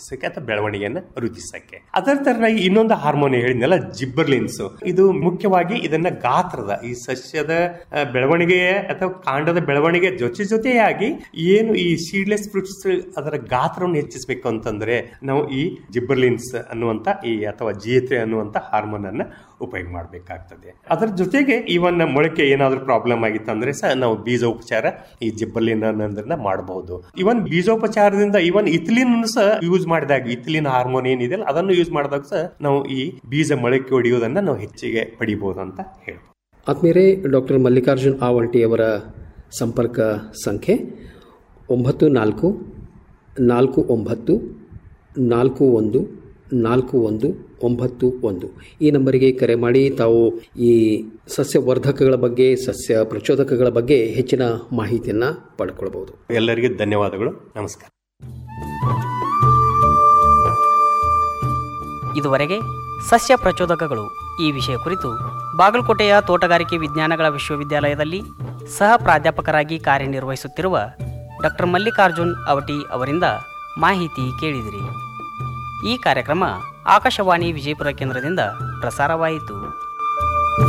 ಹೆಚ್ಚಿಸಕ್ಕೆ ಅಥವಾ ಬೆಳವಣಿಗೆಯನ್ನು ವೃದ್ಧಿಸಕ್ಕೆ ಅದರ ತರನಾಗಿ ಇನ್ನೊಂದು ಹಾರ್ಮೋನ್ ಹೇಳಿದ್ನಲ್ಲ ಜಿಬ್ಬರ್ಲಿನ್ಸ್ ಇದು ಮುಖ್ಯವಾಗಿ ಇದನ್ನ ಗಾತ್ರದ ಈ ಸಸ್ಯದ ಆ, ಬೆಳವಣಿಗೆಯ ಅಥವಾ ಕಾಂಡದ ಬೆಳವಣಿಗೆ ಜೊತೆ ಜೊತೆಯಾಗಿ ಏನು ಈ ಸೀಡ್ಲೆಸ್ ಫ್ರೂಟ್ಸ್ ಅದರ ಗಾತ್ರವನ್ನು ಹೆಚ್ಚಿಸಬೇಕು ಅಂತಂದ್ರೆ ನಾವು ಈ ಜಿಬ್ಬರ್ಲಿನ್ಸ್ ಅನ್ನುವಂತ ಈ ಅಥವಾ ಜಿಯತ್ರೆ ಅನ್ನುವಂತ ಹಾರ್ಮೋನ್ ಅನ್ನ ಉಪಯೋಗ ಮಾಡಬೇಕಾಗ್ತದೆ ಅದರ ಜೊತೆಗೆ ಇವನ್ ಮೊಳಕೆ ಏನಾದ್ರೂ ಪ್ರಾಬ್ಲಮ್ ಆಗಿತ್ತಂದ್ರೆ ಸಹ ನಾವು ಬೀಜೋಪಚಾರ ಈ ಜಿಬ್ಬರ್ಲಿನ್ ಅನ್ನೋದನ್ನ ಮಾಡಬಹುದು ಇವನ್ ಬೀಜೋಪಚಾರದಿಂದ ಇವನ್ ಇಥಿಲಿನ್ ಸಹ ಯೂಸ್ ಮಾಡಿದಾಗ ಇಥಿಲಿನ್ ಹಾರ್ಮೋನ್ ಏನಿದೆ ಅದನ್ನು ಯೂಸ್ ಮಾಡಿದಾಗ ಸಹ ನಾವು ಈ ಬೀಜ ಮೊಳಕೆ ಹೊಡೆಯುವುದನ್ನ ನಾವು ಹೆಚ್ಚಿಗೆ ಪಡಿಬಹುದು ಅಂತ ಹೇಳ್ಬೋದು ಆತ್ಮೀಯರೇ ಡಾಕ್ಟರ್ ಮಲ್ಲಿಕಾರ್ಜುನ್ ಆವಲ್ಟಿಯವರ ಸಂಪರ್ಕ ಸಂಖ್ಯೆ ಒಂಬತ್ತು ನಾಲ್ಕು ನಾಲ್ಕು ಒಂಬತ್ತು ನಾಲ್ಕು ಒಂದು ನಾಲ್ಕು ಒಂದು ಒಂಬತ್ತು ಒಂದು ಈ ನಂಬರಿಗೆ ಕರೆ ಮಾಡಿ ತಾವು ಈ ಸಸ್ಯವರ್ಧಕಗಳ ಬಗ್ಗೆ ಸಸ್ಯ ಪ್ರಚೋದಕಗಳ ಬಗ್ಗೆ ಹೆಚ್ಚಿನ ಮಾಹಿತಿಯನ್ನು ಪಡ್ಕೊಳ್ಬಹುದು ಎಲ್ಲರಿಗೂ ಧನ್ಯವಾದಗಳು ನಮಸ್ಕಾರ ಇದುವರೆಗೆ ಸಸ್ಯ ಪ್ರಚೋದಕಗಳು ಈ ವಿಷಯ ಕುರಿತು ಬಾಗಲಕೋಟೆಯ ತೋಟಗಾರಿಕೆ ವಿಜ್ಞಾನಗಳ ವಿಶ್ವವಿದ್ಯಾಲಯದಲ್ಲಿ ಸಹ ಪ್ರಾಧ್ಯಾಪಕರಾಗಿ ಕಾರ್ಯನಿರ್ವಹಿಸುತ್ತಿರುವ ಡಾಕ್ಟರ್ ಮಲ್ಲಿಕಾರ್ಜುನ್ ಅವಟಿ ಅವರಿಂದ ಮಾಹಿತಿ ಕೇಳಿದಿರಿ ಈ ಕಾರ್ಯಕ್ರಮ ಆಕಾಶವಾಣಿ ವಿಜಯಪುರ ಕೇಂದ್ರದಿಂದ ಪ್ರಸಾರವಾಯಿತು